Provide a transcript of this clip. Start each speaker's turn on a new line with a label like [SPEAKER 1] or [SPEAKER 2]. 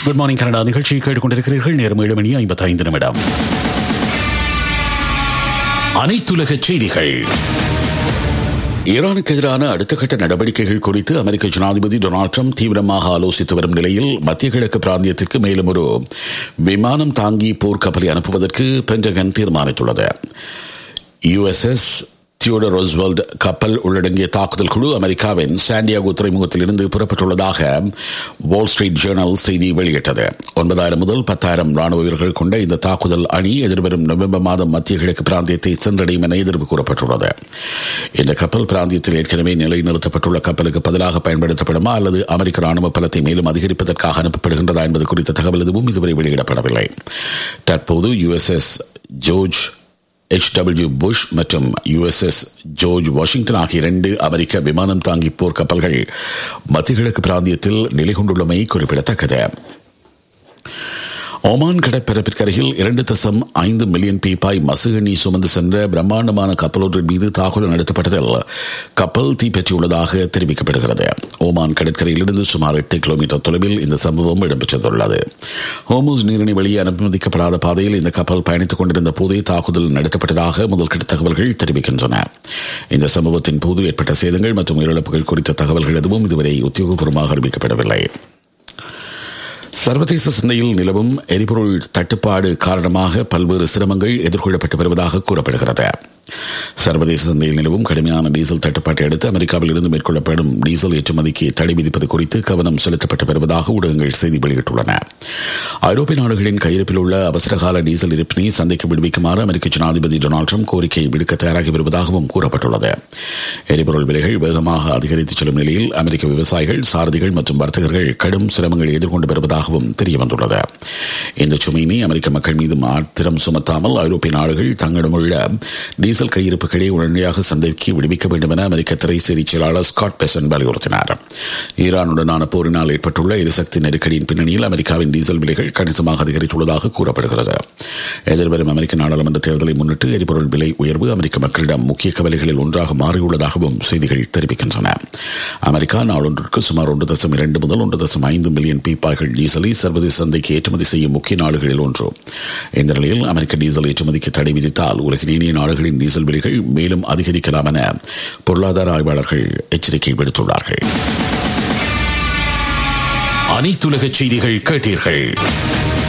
[SPEAKER 1] good morning Canada நிகழ்ச்சியை கேட்டுக்கொண்டிருக்கிறீர்கள் நேரம் ஏழு மணி ஐம்பத்தி ஐந்து நிமிடம் அனைத்துலக செய்திகள் ஈரானுக்கு எதிரான அடுத்த கட்ட நடவடிக்கைகள் குறித்து அமெரிக்க ஜனாதிபதி டொனால்டு ட்ரம்ப் தீவிரமாக ஆலோசித்து வரும் நிலையில் மத்திய கிழக்கு பிராந்தியத்திற்கு மேலும் ஒரு விமானம் தாங்கி போர்க்கப்பலை அனுப்புவதற்கு பென்டகன் தீர்மானித்துள்ளது யுஎஸ்எஸ் தியோடர் ரோஸ்வெல்ட் கப்பல் உள்ளடங்கிய தாக்குதல் குழு அமெரிக்காவின் சாண்டியாகோ துறைமுகத்திலிருந்து புறப்பட்டுள்ளதாக வால் ஸ்ட்ரீட் ஜேர்னல் செய்தி வெளியிட்டது ஒன்பதாயிரம் முதல் பத்தாயிரம் ராணுவ வீரர்கள் கொண்ட இந்த தாக்குதல் அணி எதிர்வரும் நவம்பர் மாதம் மத்திய கிழக்கு பிராந்தியத்தை சென்றடையும் என எதிர்ப்பு கூறப்பட்டுள்ளது இந்த கப்பல் பிராந்தியத்தில் ஏற்கனவே நிலைநிறுத்தப்பட்டுள்ள கப்பலுக்கு பதிலாக பயன்படுத்தப்படுமா அல்லது அமெரிக்க ராணுவ பலத்தை மேலும் அதிகரிப்பதற்காக அனுப்பப்படுகின்றதா என்பது குறித்த தகவல் எதுவும் இதுவரை வெளியிடப்படவில்லை தற்போது USS George H W Bush மற்றும் யுஎஸ்எஸ் ஜோர்ஜ் வாஷிங்டன் ஆகிய இரண்டு அமெரிக்க விமானம் தாங்கி போர் கப்பல்கள் மத்திய கிழக்கு பிராந்தியத்தில் நிலை கொண்டுள்ளமை குறிப்பிடத்தக்கது ஒமான் கடற்பரப்பிற்கருகில் இரண்டு தசம் ஐந்து மில்லியன் பீப்பாய் மசுகண்ணி சுமந்து சென்ற பிரம்மாண்டமான கப்பலொன்றின் மீது தாக்குதல் நடத்தப்பட்டதில் கப்பல் தீப்பற்றியுள்ளதாக தெரிவிக்கப்படுகிறது ஓமான் கடற்கரையிலிருந்து சுமார் எட்டு கிலோமீட்டர் தொலைவில் இந்த சம்பவம் இடம்பெற்றுள்ளது ஹோமூஸ் நீரிணை வழியே அனுமதிக்கப்படாத பாதையில் இந்த கப்பல் பயணித்துக் கொண்டிருந்த போதே தாக்குதல் நடத்தப்பட்டதாக முதல்கட்ட தகவல்கள் தெரிவிக்கின்றன இந்த சம்பவத்தின் போது ஏற்பட்ட சேதங்கள் மற்றும் உயிரிழப்புகள் குறித்த தகவல்கள் எதுவும் இதுவரை உத்தியோகபூர்வமாக அறிவிக்கப்படவில்லை சர்வதேச சந்தையில் நிலவும் எரிபொருள் தட்டுப்பாடு காரணமாக பல்வேறு சிரமங்கள் எதிர்கொள்ளப்பட்டு வருவதாக கூறப்படுகிறது சர்வதேச சந்தையில் நிலவும் கடுமையான டீசல் தட்டுப்பாட்டை அடுத்து அமெரிக்காவில் இருந்து மேற்கொள்ளப்படும் டீசல் ஏற்றுமதிக்கு தடை விதிப்பது குறித்து கவனம் செலுத்தப்பட்டு வருவதாக ஊடகங்கள் செய்தி வெளியிட்டுள்ளன ஐரோப்பிய நாடுகளின் கையிருப்பில் உள்ள அவசரகால டீசல் இருப்பினை சந்தைக்கு விடுவிக்குமாறு அமெரிக்க ஜனாதிபதி டொனால்டு ட்ரம்ப் கோரிக்கை விடுக்க தயாராகி வருவதாகவும் கூறப்பட்டுள்ளது எரிபொருள் விலைகள் வேகமாக அதிகரித்து செல்லும் நிலையில் அமெரிக்க விவசாயிகள் சாரதிகள் மற்றும் வர்த்தகர்கள் கடும் சிரமங்களை எதிர்கொண்டு வருவதாகவும் தெரியவந்துள்ளது இந்த சுமையினை அமெரிக்க மக்கள் மீது மாத்திரம் சுமத்தாமல் ஐரோப்பிய நாடுகள் தங்களிடமுள்ள டீசல் கையிருப்புகளை உடனடியாக சந்தைக்கு விடுவிக்க வேண்டும் என அமெரிக்க திரைசேரி செயலாளர் ஸ்காட் பெசன் வலியுறுத்தினார் ஈரானுடனான போரினால் ஏற்பட்டுள்ள எரிசக்தி நெருக்கடியின் பின்னணியில் அமெரிக்காவின் டீசல் விலைகள் கணிசமாக அதிகரித்துள்ளதாக கூறப்படுகிறது எதிர்வரும் அமெரிக்க நாடாளுமன்ற தேர்தலை முன்னிட்டு எரிபொருள் விலை உயர்வு அமெரிக்க மக்களிடம் முக்கிய கவலைகளில் ஒன்றாக மாறியுள்ளதாகவும் செய்திகள் தெரிவிக்கின்றன அமெரிக்கா நாளொன்றிற்கு சுமார் ஒன்று தசம் இரண்டு முதல் ஒன்று தசம் ஐந்து மில்லியன் பீப்பாய்கள் டீசலை சர்வதேச சந்தைக்கு ஏற்றுமதி செய்யும் முக்கிய நாடுகளில் ஒன்று இந்த நிலையில் அமெரிக்க டீசல் ஏற்றுமதிக்கு தடை விதித்தால் உலகின் இனிய நாடுகளின் டீசல் விலைகள் மேலும் அதிகரிக்கலாம் என பொருளாதார ஆய்வாளர்கள் எச்சரிக்கை விடுத்துள்ளார்கள் அனைத்துலக செய்திகள் கேட்டீர்கள்